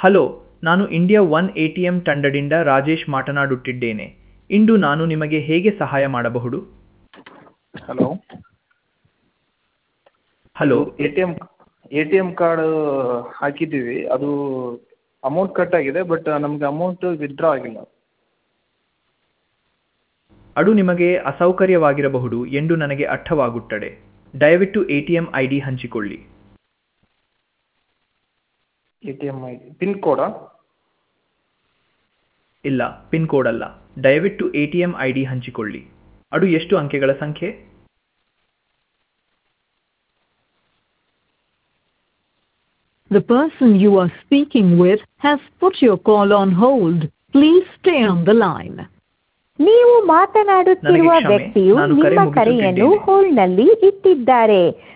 Hello ನಾನು India one A T M ತಂಡದಿಂದ ರಾಜೇಶ್ ಮಾತನಾಡುತ್ತಿದ್ದೇನೆ ಇಂದು ನಾನು ನಿಮಗೆ ಹೇಗೆ ಸಹಾಯ ಮಾಡಬಹುದು hello hello A T M A T M card ಹಾಕಿದ್ದೀವಿ ಅದು ಅಮೌಂಟ್ ಕಟ್ ಆಗಿದೆ ಬಟ್ ನಮಗೆ ಅಮೌಂಟ್ ವಿತ್ಡ್ರಾ ಆಗಿಲ್ಲ ಅದು ನಿಮಗೆ ಅಸೌಕರ್ಯವಾಗಿರಬಹುದು ಎಂದು ನನಗೆ ಅರ್ಥವಾಗುತ್ತದೆ ದಯವಿಟ್ಟು A T M I D ಹಂಚಿಕೊಳ್ಳಿ A T M I D PIN ಕೋಡಾ ಇಲ್ಲ ಪಿನ್ ಕೋಡ್ ಅಲ್ಲ ದಯವಿಟ್ಟು A T M I D ಹಂಚಿಕೊಳ್ಳಿ ಅದು ಎಷ್ಟು ಅಂಕೆಗಳ ಸಂಖ್ಯೆ The person you are speaking with has put your call on hold. Please stay on the line. ನೀವು ಮಾತನಾಡುತ್ತಿರುವ ನನಗೆ ಕ್ಷಮೆ, ವ್ಯಕ್ತಿಯು ನಾನು ಕರೆ ನಿಮ್ಮ ಕರೆಯನ್ನು ಮುಗಿಸುತ್ತಿದ್ದೇನೆ. ಹೋಲ್ಡ್ನಲ್ಲಿ ಇಟ್ಟಿದ್ದಾರೆ